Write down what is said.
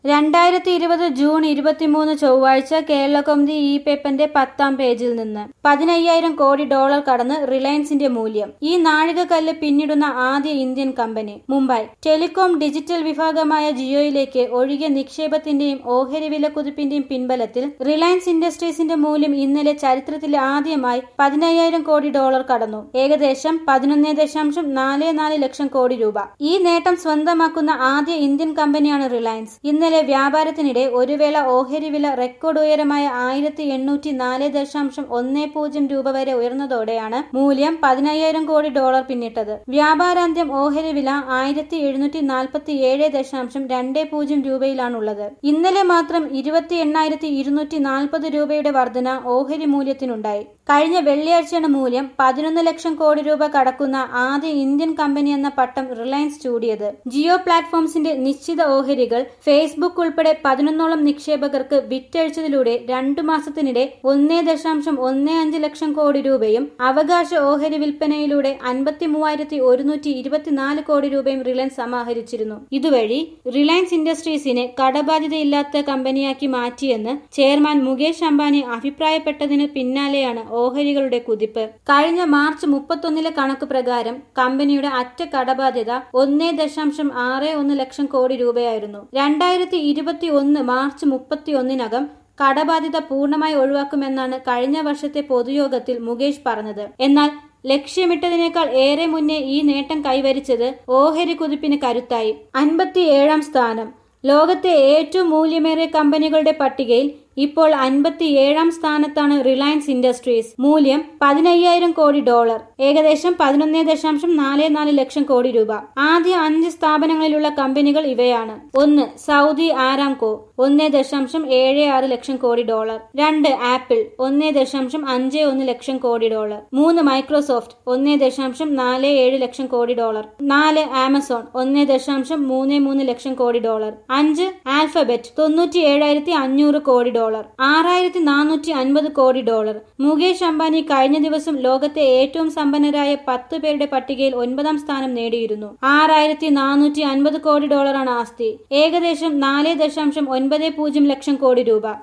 രണ്ടായിരത്തി ഇരുപത് ജൂൺ ഇരുപത്തിമൂന്ന് ചൊവ്വാഴ്ച കേരളകൗമുദി ഇ പേപ്പറിന്റെ പത്താം പേജിൽ നിന്ന് പതിനയ്യായിരം കോടി ഡോളർ കടന്ന് റിലയൻസിന്റെ മൂല്യം ഈ നാഴികക്കല്ല് പിന്നിടുന്ന ആദ്യ Indian company Mumbai telecom digital വിഭാഗമായ ജിയോയിലേക്ക് ഒഴുകിയ നിക്ഷേപത്തിന്റെയും ഓഹരി വില കുതിപ്പിന്റെയും പിൻബലത്തിൽ റിലയൻസ് ഇൻഡസ്ട്രീസിന്റെ മൂല്യം ഇന്നലെ ചരിത്രത്തിലെ ആദ്യമായി പതിനയ്യായിരം കോടി ഡോളർ കടന്നു ഏകദേശം പതിനൊന്ന് ദശാംശം നാല് നാല് ലക്ഷം കോടി രൂപ ഈ നേട്ടം സ്വന്തമാക്കുന്ന ആദ്യ ഇന്ത്യൻ കമ്പനിയാണ് റിലയൻസ് ഇന്നലെ വ്യാപാരത്തിനിടെ ഒരു വേള ഓഹരി വില റെക്കോർഡ് ഉയരമായ ആയിരത്തി എണ്ണൂറ്റി നാല് ദശാംശം ഒന്ന് പൂജ്യം രൂപ വരെ ഉയർന്നതോടെയാണ് മൂല്യം പതിനയ്യായിരം കോടി ഡോളർ പിന്നിട്ടത് വ്യാപാരാന്ത്യം ഓഹരി വില ആയിരത്തി എഴുന്നൂറ്റി നാൽപ്പത്തി ഏഴ് ദശാംശം രണ്ട് പൂജ്യം രൂപയിലാണുള്ളത് ഇന്നലെ മാത്രം ഇരുപത്തി എണ്ണായിരത്തി ഇരുന്നൂറ്റി നാൽപ്പത് രൂപയുടെ വർധന ഓഹരി മൂല്യത്തിനുണ്ടായി കഴിഞ്ഞ വെള്ളിയാഴ്ചയാണ് മൂല്യം പതിനൊന്ന് ലക്ഷം കോടി രൂപ കടക്കുന്ന ആദ്യ ഇന്ത്യൻ കമ്പനി എന്ന പട്ടം റിലയൻസ് ചൂടിയത് ജിയോ പ്ലാറ്റ്ഫോംസിന്റെ നിശ്ചിത ഓഹരികൾ ഫേസ്ബുക്ക് ഉൾപ്പെടെ പതിനൊന്നോളം നിക്ഷേപകർക്ക് വിറ്റഴിച്ചതിലൂടെ രണ്ടു മാസത്തിനിടെ ഒന്നേ ദശാംശം ഒന്നേ അഞ്ച് ലക്ഷം കോടി രൂപയും അവകാശ ഓഹരി വിൽപ്പനയിലൂടെ അൻപത്തി മൂവായിരത്തി ഒരുന്നൂറ്റി ഇരുപത്തിനാല് കോടി രൂപയും റിലയൻസ് സമാഹരിച്ചിരുന്നു ഇതുവഴി റിലയൻസ് ഇൻഡസ്ട്രീസിനെ കടബാധ്യതയില്ലാത്ത കമ്പനിയാക്കി മാറ്റിയെന്ന് ചെയർമാൻ മുകേഷ് അംബാനി അഭിപ്രായപ്പെട്ടതിന് പിന്നാലെയാണ് ഓഹരികളുടെ കുതിപ്പ് കഴിഞ്ഞ മാർച്ച് മുപ്പത്തൊന്നിലെ കണക്ക് പ്രകാരം കമ്പനിയുടെ അറ്റ കടബാധ്യത ഒന്നേ ദശാംശം ആറ് ഒന്ന് ലക്ഷം കോടി രൂപയായിരുന്നു രണ്ടായിരത്തി ഇരുപത്തി ഒന്ന് മാർച്ച് മുപ്പത്തി ഒന്നിനകം കടബാധ്യത പൂർണ്ണമായി ഒഴിവാക്കുമെന്നാണ് കഴിഞ്ഞ വർഷത്തെ പൊതുയോഗത്തിൽ മുകേഷ് പറഞ്ഞത് എന്നാൽ ലക്ഷ്യമിട്ടതിനേക്കാൾ ഏറെ മുന്നേ ഈ നേട്ടം കൈവരിച്ചത് ഓഹരി കുതിപ്പിന് കരുത്തായി അൻപത്തിയേഴാം സ്ഥാനം ലോകത്തെ ഏറ്റവും മൂല്യമേറിയ കമ്പനികളുടെ പട്ടികയിൽ ഇപ്പോൾ അൻപത്തിയേഴാം സ്ഥാനത്താണ് റിലയൻസ് ഇൻഡസ്ട്രീസ് മൂല്യം പതിനയ്യായിരം കോടി ഡോളർ ഏകദേശം പതിനൊന്ന് ദശാംശം നാല് നാല് ലക്ഷം കോടി രൂപ ആദ്യ അഞ്ച് സ്ഥാപനങ്ങളിലുള്ള കമ്പനികൾ ഇവയാണ് ഒന്ന് സൗദി ആരാംകോ ഒന്ന് ദശാംശം ഏഴ് ആറ് ലക്ഷം കോടി ഡോളർ രണ്ട് ആപ്പിൾ ഒന്ന് ദശാംശം അഞ്ച് ഒന്ന് ലക്ഷം കോടി ഡോളർ മൂന്ന് മൈക്രോസോഫ്റ്റ് ഒന്ന് ദശാംശം നാല് ഏഴ് ലക്ഷം കോടി ഡോളർ നാല് ആമസോൺ ഒന്ന് ദശാംശം മൂന്ന് മൂന്ന് ലക്ഷം കോടി ഡോളർ അഞ്ച് ആൽഫബറ്റ് തൊണ്ണൂറ്റി ഏഴായിരത്തി അഞ്ഞൂറ് കോടി ഡോളർ ആറായിരത്തി നാനൂറ്റി അൻപത് കോടി ഡോളർ മുകേഷ് അംബാനി കഴിഞ്ഞ ദിവസം ലോകത്തെ ഏറ്റവും സമ്പന്നരായ പത്ത് പേരുടെ പട്ടികയിൽ ഒൻപതാം സ്ഥാനം നേടിയിരുന്നു ആറായിരത്തി നാനൂറ്റി അൻപത് കോടി ഡോളറാണ് ആസ്തി ഏകദേശം നാല് ദശാംശം ഒൻപത് പൂജ്യം ലക്ഷം കോടി രൂപ